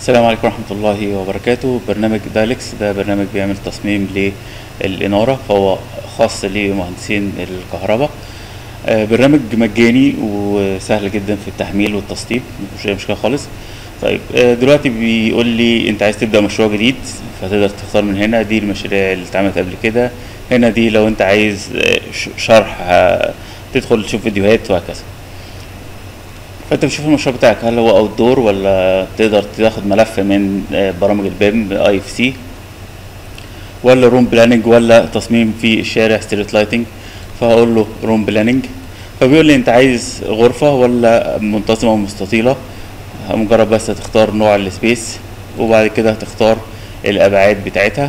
السلام عليكم ورحمة الله وبركاته برنامج دايلكس ده برنامج بيعمل تصميم للإنارة فهو خاص لمهندسين الكهرباء آه، برنامج مجاني وسهل جدا في التحميل والتسطيب مش أي مشكلة خالص طيب آه، دلوقتي بيقول لي انت عايز تبدأ مشروع جديد فتقدر تختار من هنا دي المشاريع اللي اتعملت قبل كده هنا دي لو انت عايز آه، ش- شرح آه، تدخل تشوف فيديوهات وهكذا فانت بتشوف المشروع بتاعك هل هو اوت دور ولا تقدر تاخد ملف من آه، برامج البيم اي اف سي ولا روم بلاننج ولا تصميم في الشارع ستريت لايتنج فهقول له روم بلاننج فبيقول لي انت عايز غرفة ولا منتظمة ومستطيلة مجرد بس هتختار نوع السبيس وبعد كده هتختار الابعاد بتاعتها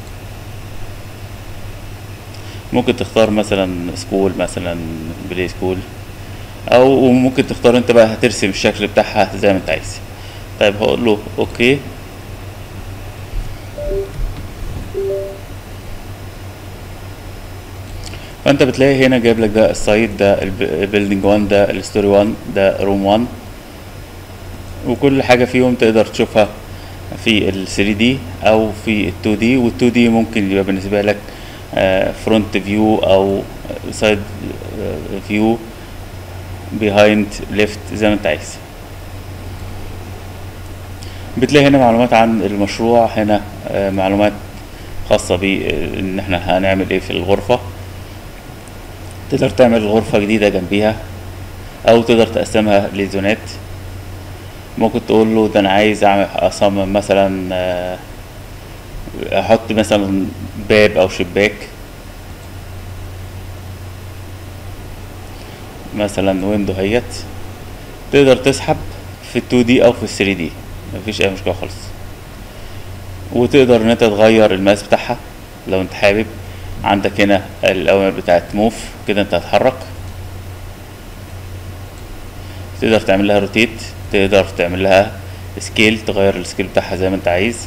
ممكن تختار مثلا سكول مثلا بلاي سكول او وممكن تختار انت بقى هترسم الشكل بتاعها زي ما انت عايز طيب هقول له اوكي فانت بتلاقي هنا جايب لك ده السايت ده البيلدينج 1 ده الستوري 1 ده روم 1 وكل حاجه فيهم تقدر تشوفها في ال 3 دي او في ال 2 دي وال 2 دي ممكن يبقى بالنسبه لك فرونت فيو او سايد فيو بيهايند ليفت زي ما انت عايز بتلاقي هنا معلومات عن المشروع هنا آه، معلومات خاصة بان احنا هنعمل ايه في الغرفة تقدر تعمل غرفة جديدة جنبيها او تقدر تقسمها لزونات ممكن تقول له ده انا عايز اعمل اصمم مثلا آه، احط مثلا باب او شباك مثلا ويندو هيت تقدر تسحب في ال 2 دي او في ال 3 دي مفيش اي مشكله خالص وتقدر ان انت تغير المقاس بتاعها لو انت حابب عندك هنا الاوامر بتاعت موف كده انت هتحرك تقدر تعمل لها روتيت تقدر تعمل لها سكيل تغير السكيل بتاعها زي ما انت عايز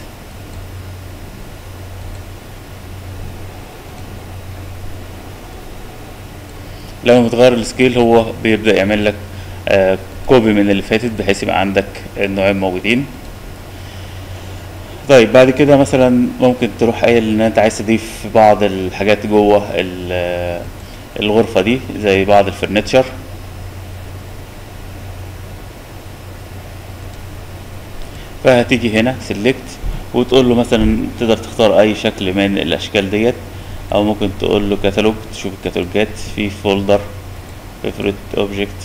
لما بتغير السكيل هو بيبدأ يعمل لك آه كوبي من اللي فاتت بحيث يبقى عندك النوعين موجودين طيب بعد كده مثلا ممكن تروح قايل ان انت عايز تضيف بعض الحاجات جوه ال- آه، الغرفة دي زي بعض الفرنتشر فهتيجي هنا سيلكت وتقول له مثلا تقدر تختار اي شكل من الاشكال ديت او ممكن تقول له كتالوج تشوف الكتالوجات في فولدر favorite object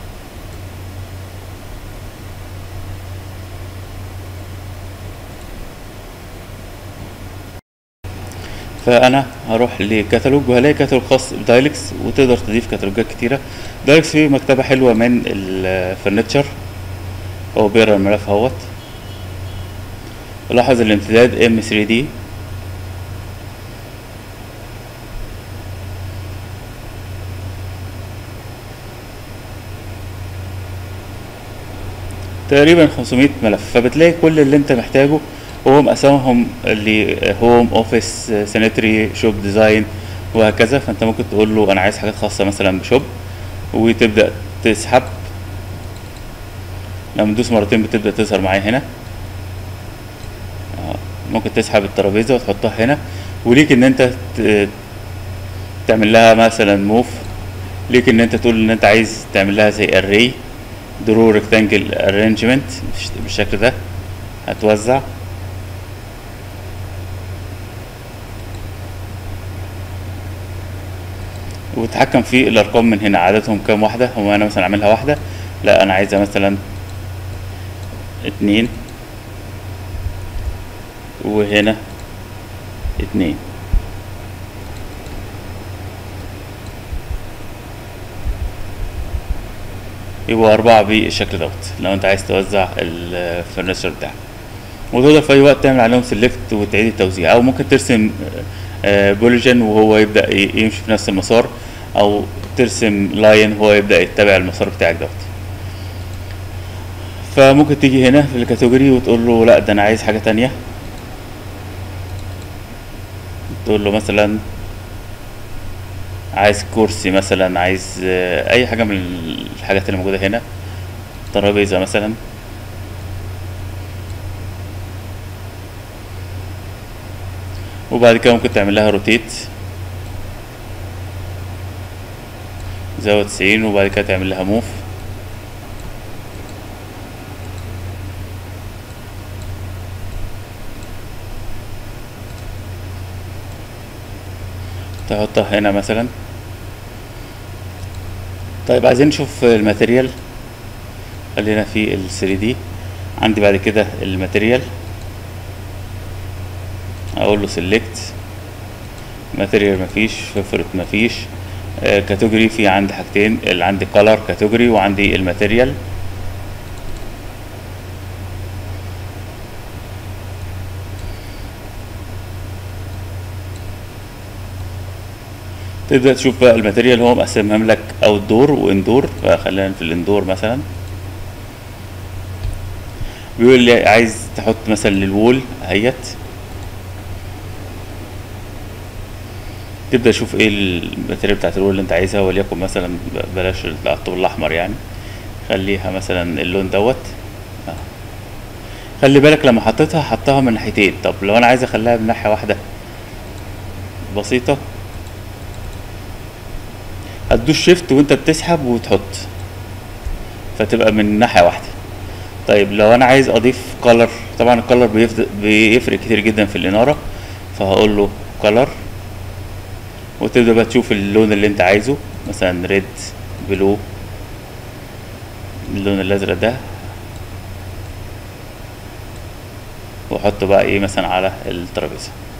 فانا هروح لكتالوج وهلاقي كتالوج خاص بدايلكس وتقدر تضيف كتالوجات كتيره دايلكس فيه مكتبه حلوه من الفرنتشر هو بيقرا الملف اهوت لاحظ الامتداد ام 3 دي تقريبا 500 ملف فبتلاقي كل اللي انت محتاجه وهو مقسمهم اللي هوم اوفيس سانيتري شوب ديزاين وهكذا فانت ممكن تقول له انا عايز حاجات خاصه مثلا بشوب وتبدا تسحب لما تدوس مرتين بتبدا تظهر معايا هنا آه، ممكن تسحب الترابيزه وتحطها هنا وليك ان انت ت- تعمل لها مثلا موف ليك ان انت تقول ان انت عايز تعمل لها زي اري درو ريكتانجل ارينجمنت بالشكل ده هتوزع وتتحكم في الارقام من هنا عددهم كام واحده هو انا مثلا اعملها واحده لا انا عايزها مثلا اتنين وهنا اتنين يبقوا أربعة بالشكل دوت لو أنت عايز توزع الفرنشر بتاعك وتقدر في أي وقت تعمل عليهم سيلكت وتعيد التوزيع أو ممكن ترسم بوليجن وهو يبدأ ي- يمشي في نفس المسار أو ترسم لاين وهو يبدأ يتبع المسار بتاعك دوت فممكن تيجي هنا في الكاتيجوري وتقول له لا ده أنا عايز حاجة تانية تقول له مثلا عايز كرسي مثلا عايز آه، اي حاجه من الحاجات اللي موجوده هنا ترابيزه مثلا وبعد كده ممكن تعمل لها روتيت زاوية تسعين وبعد كده تعمل لها موف تحطها هنا مثلا طيب عايزين نشوف الماتيريال خلينا في ال 3 دي عندي بعد كده الماتيريال اقول له سيلكت ماتيريال مفيش فيفورت مفيش كاتيجوري في عندي حاجتين اللي عندي كولر كاتيجوري وعندي الماتيريال تبدأ تشوف بقى الماتيريال هو مقسمهم لك اوت دور واندور فخلينا في الاندور مثلا بيقول لي عايز تحط مثلا للوول اهيت تبدا تشوف ايه الماتيريال بتاعت الوول اللي انت عايزها وليكن مثلا بلاش الطوب الاحمر يعني خليها مثلا اللون دوت آه. خلي بالك لما حطيتها حطها من ناحيتين طب لو انا عايز اخليها من ناحيه واحده بسيطه هتدوس شيفت وانت بتسحب وتحط فتبقى من ناحيه واحده طيب لو انا عايز اضيف كولر طبعا الكولر بيفرق كتير جدا في الاناره فهقول له كولر وتبدا بقى تشوف اللون اللي انت عايزه مثلا ريد بلو اللون الازرق ده واحطه بقى ايه مثلا على الترابيزه